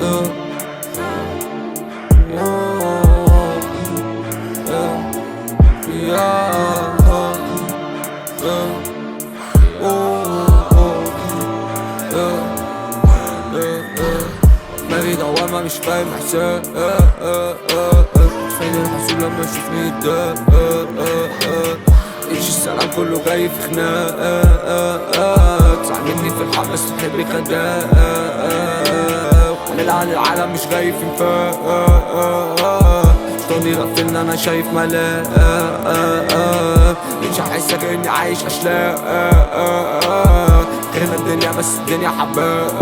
دماغي دوامة مش فاهم احساس فين الحزن لما يشوفني قدام ايش السلام كله جاي في خناق زعل مني في الحق بس تحبي خداق وحلال العالم مش جاي في انفاق شطوني غفلنا انا شايف ملاك مش هحس كاني عايش اشلاء غيرنا الدنيا بس الدنيا حباك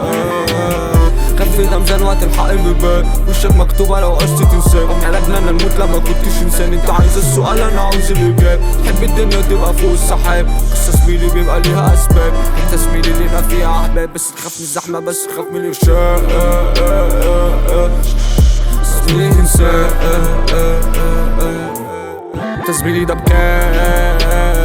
خف الامزان وقت الحق بيبان وشك مكتوبة لو قصدي تنساه قوم علاجنا انا نموت لما كنتش انسان انت عايز السؤال انا عاوز الاجابة تحب الدنيا تبقى فوق السحاب قصة زميلي بيبقى ليها اسباب انت زميلي لينا فيها احباب بس تخاف من الزحمة بس تخاف من الارشاد زميلي تنساه انت زميلي ده بكام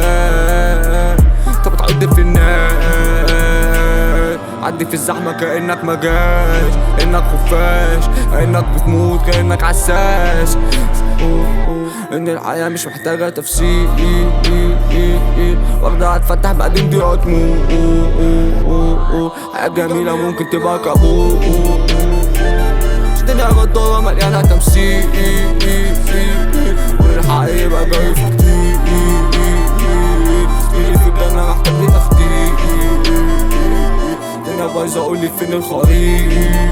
انت بتعد في النار عدي في الزحمة كأنك ما جاش انك خفاش كأنك بتموت كأنك عساس ان الحياة مش محتاجة تفسير واخدة هتفتح بعدين دي هتموت حياة جميلة ممكن تبقى كابوس الدنيا غدارة مليانة تمثيل والحق يبقى جاي في كتير زميلي في الجنة محتاج لي تخدير الدنيا بايظة قولي فين الخريج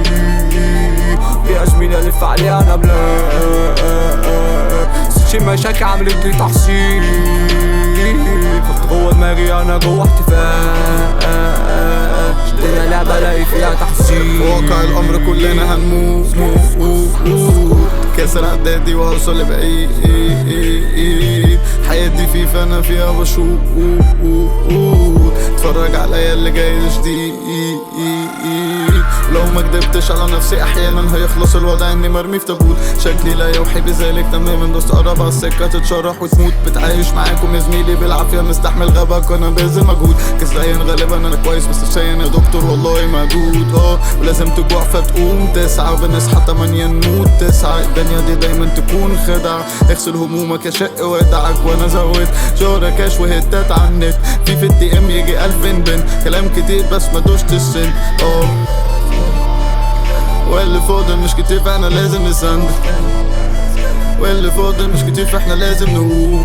في زميلي الف عليها انا بلا شي مشاكل عملت لي تحصيل كنت جوه دماغي انا جوه احتفال الدنيا لعبة الاقي فيها تحصيل في واقع الامر كلنا هنموت كسر اعدادي وهوصل لبعيد حياتي في فانا فيها بشوق اتفرج عليا اللي جاي جديد لو ما كدبتش على نفسي احيانا هيخلص الوضع اني مرمي في تابوت شكلي لا يوحي بذلك تماما دوست قرب على السكه تتشرح وتموت بتعايش معاكم يا زميلي بالعافيه مستحمل غبك وانا باذل مجهود كسلان غالبا انا كويس بس نفسيا يا دكتور والله موجود اه ولازم تجوع فتقوم تسعى وبنصحى تمانية نموت تسعة الدنيا دي دايما تكون خدعة اغسل همومك يا شق ودعك وانا زود شهرة كاش وهتات على النت في في الدي ام يجي الف بن بن كلام كتير بس ما دوشت السن اه واللي فاضل مش كتير فاحنا لازم نسند واللي فاضل مش كتير فاحنا لازم نقول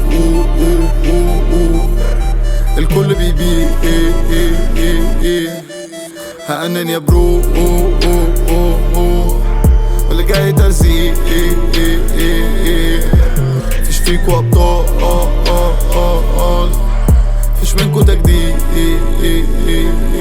الكل بيبي ايه ايه ايه ايه هأنن يا برو أوه أوه أوه أوه واللي جاي تزيق ايه ايه ايه ايه فيش فيكوا ابطال اه اه اه اه فيش منكوا تجديد ايه ايه ايه